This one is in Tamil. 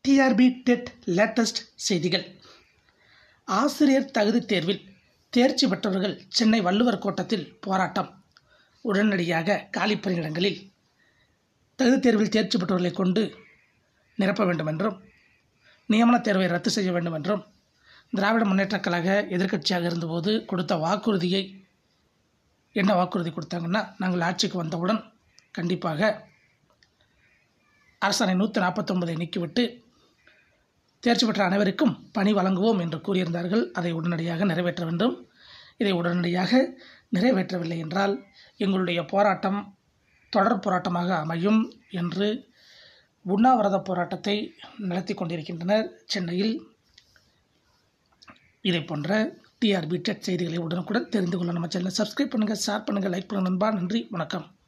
டிஆர்பி டெட் லேட்டஸ்ட் செய்திகள் ஆசிரியர் தகுதித் தேர்வில் தேர்ச்சி பெற்றவர்கள் சென்னை வள்ளுவர் கோட்டத்தில் போராட்டம் உடனடியாக காலி பணியிடங்களில் தகுதித் தேர்வில் தேர்ச்சி பெற்றவர்களை கொண்டு நிரப்ப வேண்டும் என்றும் நியமனத் தேர்வை ரத்து செய்ய வேண்டும் என்றும் திராவிட முன்னேற்றக் கழக எதிர்க்கட்சியாக இருந்தபோது கொடுத்த வாக்குறுதியை என்ன வாக்குறுதி கொடுத்தாங்கன்னா நாங்கள் ஆட்சிக்கு வந்தவுடன் கண்டிப்பாக அரசாணை நூற்றி நாற்பத்தொன்பதை நீக்கிவிட்டு தேர்ச்சி பெற்ற அனைவருக்கும் பணி வழங்குவோம் என்று கூறியிருந்தார்கள் அதை உடனடியாக நிறைவேற்ற வேண்டும் இதை உடனடியாக நிறைவேற்றவில்லை என்றால் எங்களுடைய போராட்டம் தொடர் போராட்டமாக அமையும் என்று உண்ணாவிரத போராட்டத்தை நடத்தி கொண்டிருக்கின்றனர் சென்னையில் இதை போன்ற டிஆர்பி டெட் செய்திகளை உடனுக்குடன் தெரிந்து கொள்ள நம்ம சேனலை சப்ஸ்கிரைப் பண்ணுங்கள் ஷேர் பண்ணுங்கள் லைக் பண்ணுங்கள் நண்பா நன்றி வணக்கம்